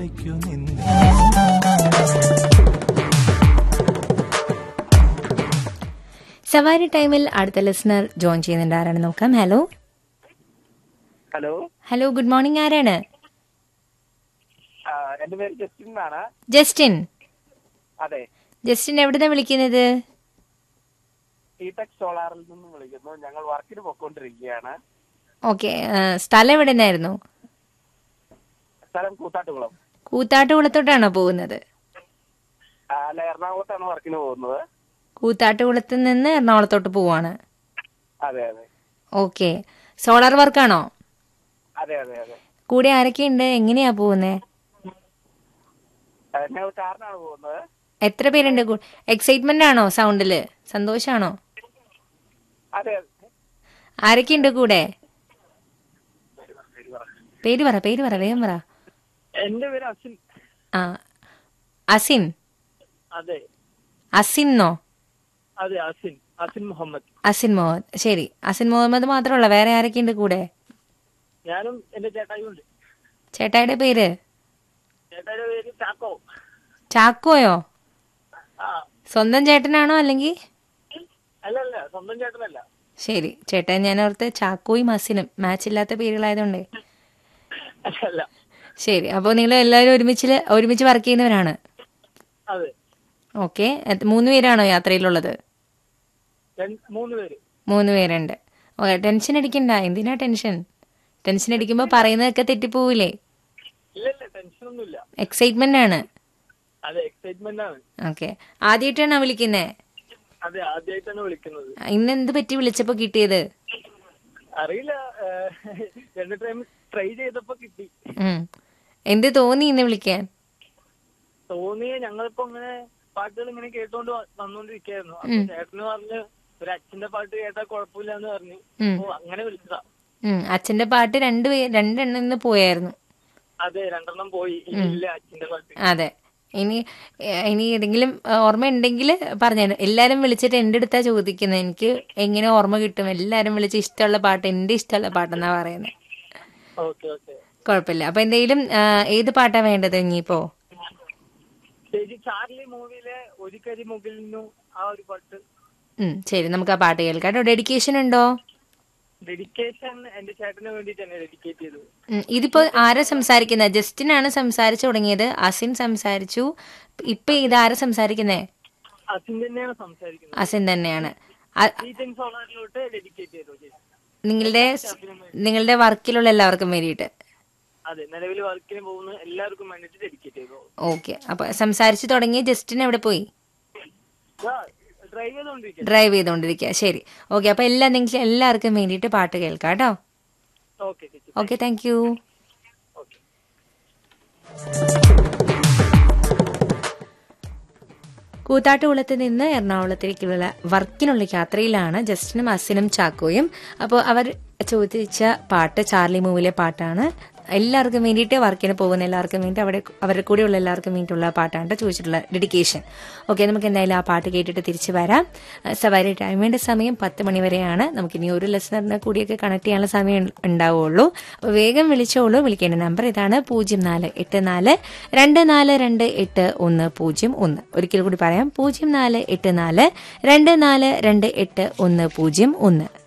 ഒറ്റയ്ക്കു നിന്ന് സവാരി ടൈമിൽ അടുത്ത ലിസണർ ജോയിൻ ചെയ്യുന്നുണ്ട് ആരാണ് നോക്കാം hello hello hello good morning ആരാണ് ആ, എന്റെ പേര് ജസ്റ്റിൻ എന്നാണ് ജസ്റ്റിൻ അതെ ജസ്റ്റിൻ എവിടുന്നാ വിളിക്കുന്നത് ഇടെക് സോളാറിൽ നിന്ന് വിളിക്കുന്നു ഞങ്ങൾ വർക്കിന് പൊക്കോണ്ടിരിക്കുകയാണ് ഓക്കെ സ്ഥലം എവിടെ നിന്നായിരുന്നു സ്ഥലം കൂത്താട്ടുകുളം കൂത്താട്ടുകുളത്തോട്ടാണോ പോകുന്നത് ആ, അല്ല എറണാകുളത്താണ് വർക്കിന് പോകുന്നത് കൂത്താട്ടുകുളത്ത് നിന്ന് എറണാകുളത്തോട്ട് പോവാണ് അതെ അതെ ഓക്കെ സോളാർ വർക്കാണോ അതെ അതെ അതെ കൂടെ ആരൊക്കെയുണ്ട് എങ്ങനെയാ പോകുന്നത് ആ, ഞങ്ങൾ കാറിനാണ് പോകുന്നത് എത്ര പേരുണ്ട് എക്സൈറ്റ്മെന്റ് ആണോ സൗണ്ടില് സന്തോഷാണോ അതെ ആരൊക്കെയുണ്ട് കൂടെ പേര് പറ പേര് പറ വേഗം പറ എന്റെ പേര് അസിൻ ആ അസിൻ അതെ അസിന്നോ അതെ അസിൻ അസിൻ മുഹമ്മദ് അസിൻ മുഹമ്മദ് ശരി അസിൻ മുഹമ്മദ് മാത്രമല്ല വേറെ ആരൊക്കെയുണ്ട് കൂടെ ഞാനും എന്റെ ചേട്ടായും ഉണ്ട് ചേട്ടായിയുടെ പേര് ചേട്ടായുടെ പേര് ചാക്കോ ചാക്കോയോ ആ സ്വന്തം ചേട്ടനാണോ അല്ലെങ്കിൽ അല്ല അല്ല സ്വന്തം ചേട്ടനല്ല ശരി ചേട്ടൻ ഞാൻ ഓർത്ത് ചാക്കോയും അസിനും മാച്ച് ഇല്ലാത്ത പേരുകളായതുകൊണ്ട് അല്ല ശരി അപ്പോൾ നിങ്ങൾ എല്ലാവരും ഒരുമിച്ച് ഒരുമിച്ച് വർക്ക് ചെയ്യുന്നവരാണ് അതെ ഓക്കെ മൂന്ന് പേരാണോ യാത്രയിലുള്ളത് രണ്ട്- മൂന്ന് പേര് മൂന്ന് പേരുണ്ട് ഓക്കെ ടെൻഷൻ അടിക്കണ്ട എന്തിനാ ടെൻഷൻ ടെൻഷൻ അടിക്കുമ്പോൾ പറയുന്നതൊക്കെ തെറ്റിപ്പോവില്ലേ ഇല്ല ഇല്ല ടെൻഷൻ ഒന്നുമില്ല എക്സൈറ്റ്മെന്റ് ആണ് അതെ എക്സൈറ്റ്മെന്റ് ആണ് ഓക്കെ ആദ്യമായിട്ടാണോ വിളിക്കുന്നേ അതെ ആദ്യമായിട്ടാണ് വിളിക്കുന്നത് ഇന്ന് എന്ത് പറ്റി വിളിച്ചപ്പോ കിട്ടിയത് അറിയില്ല ഏഹ്, രണ്ട് ടൈം ട്രൈ ചെയ്തപ്പോ കിട്ടി ഉം. എന്ത് തോന്നി ഇന്ന് വിളിക്കാൻ തോന്നിയ ഞങ്ങളിപ്പോ ഇങ്ങനെ പാട്ടുകൾ ഇങ്ങനെ കേട്ടോണ്ട് വ- വന്നോണ്ടിരിക്കായിരുന്നു അപ്പൊ ചേട്ടന് പറഞ്ഞ് ഒരു അച്ഛന്റെ പാട്ട് കേട്ടാ കുഴപ്പമില്ല എന്ന് പറഞ്ഞു ഉം. അപ്പൊ അങ്ങനെ വിളിച്ചതാ ഉം. അച്ഛന്റെ പാട്ട് രണ്ട് പേ- രണ്ടെണ്ണം ഇന്ന് പോയായിരുന്നു അതെ രണ്ടെണ്ണം പോയി ഇല്ല അച്ഛന്റെ പാട്ട് അതെ ഇനി ഏഹ്, ഇനി ഏതെങ്കിലും ഏഹ്, ഓർമ്മ ഉണ്ടെങ്കിൽ പറഞ്ഞു എല്ലാരും വിളിച്ചിട്ട് എന്റെ അടുത്താ ചോദിക്കുന്നത് എനിക്ക് എങ്ങനെ ഓർമ്മ കിട്ടും എല്ലാരും വിളിച്ച് ഇഷ്ടമുള്ള പാട്ട് എന്റെ ഇഷ്ടമുള്ള പാട്ടെന്നാ പറയുന്നത് ഓക്കെ ഓക്കെ കുഴപ്പമില്ല അപ്പൊ എന്തെങ്കിലും ഏഹ്, ഏത് പാട്ടാ വേണ്ടത് ഇനിയിപ്പോ ചേച്ചി ചാർലി മൂവിയിലെ ഒരു കരി മുകിലിനു ആ ഒരു പാട്ട് ഉം, ശരി നമുക്ക് ആ പാട്ട് കേൾക്കാം കേട്ടോ ഡെഡിക്കേഷൻ ഉണ്ടോ ഡെഡിക്കേഷൻ എന്റെ ചേട്ടന് വേണ്ടി തന്നെ ഡെഡിക്കേറ്റ് ചെയ്തത് ഉം, ഇതിപ്പോ ആരാ സംസാരിക്കുന്നത് ജസ്റ്റിനാണ് സംസാരിച്ചു തുടങ്ങിയത് അസിൻ സംസാരിച്ചു ഇപ്പൊ ഇതാരാ സംസാരിക്കുന്നേ അച്ഛൻ തന്നെയാണ് സംസാരിക്കുന്നത് അസിൻ തന്നെയാണ് അ- ഈറ്റൻ സോളാറിലോട്ട് ഡെഡിക്കേറ്റ് ചെയ്തു ചേച്ചി നിങ്ങളുടെ നിങ്ങളുടെ വർക്കിലുള്ള എല്ലാവർക്കും വേണ്ടിയിട്ട് അതെ നിലവിൽ വർക്കിന് പോകുന്ന എല്ലാവർക്കും വേണ്ടിട്ട് ഡെഡിക്കേറ്റ് ചെയ്തു ഓക്കെ അപ്പൊ സംസാരിച്ചു തുടങ്ങിയ ജസ്റ്റിൻ എവിടെ പോയി ഡ്രൈവ് ചെയ്തോണ്ടിരിക്കുക ഡ്രൈവ് ചെയ്തുകൊണ്ടിരിക്കുക ശരി ഓക്കെ അപ്പൊ എല്ലാ നിങ്ങൾക്ക് എല്ലാവർക്കും വേണ്ടിയിട്ട് പാട്ട് കേൾക്കാം കേട്ടോ ഓക്കെ ചേച്ചി ഓക്കെ താങ്ക് യു ഓക്കെ കൂത്താട്ടുകുളത്ത് നിന്ന് എറണാകുളത്തേക്കുള്ള വർക്കിനുള്ള യാത്രയിലാണ് ജസ്റ്റിനും അസിനും ചാക്കോയും അപ്പോൾ അവർ ചോദിച്ച പാട്ട് ചാർലി മൂവിലെ പാട്ടാണ് എല്ലാവർക്കും വേണ്ടിയിട്ട് വർക്കിന് പോകുന്ന എല്ലാവർക്കും വേണ്ടി അവിടെ അവരുടെ കൂടെയുള്ള എല്ലാവർക്കും വേണ്ടിയിട്ടുള്ള പാട്ടാണ് ട്ടോ ചോദിച്ചിട്ടുള്ള ഡെഡിക്കേഷൻ ഓക്കെ നമുക്ക് എന്തായാലും ആ പാട്ട് കേട്ടിട്ട് തിരിച്ചു വരാം അഹ് സവാരി ടൈമിന്റെ സമയം പത്ത് മണി വരെയാണ് നമുക്ക് ഇനി ഒരു ലെസണറിനെ കൂടിയൊക്കെ കണക്ട് ചെയ്യാനുള്ള സമയം ഉണ്ടാവുള്ളൂ അപ്പോൾ വേഗം വിളിച്ചോളൂ വിളിക്കേണ്ട നമ്പർ ഇതാണ് പൂജ്യം നാല് എട്ട് നാല് രണ്ട് നാല് രണ്ട് എട്ട് ഒന്ന് പൂജ്യം ഒന്ന് ഒരിക്കൽ കൂടി പറയാം പൂജ്യം നാല് എട്ട് നാല് രണ്ട് നാല് രണ്ട് എട്ട് ഒന്ന് പൂജ്യം ഒന്ന്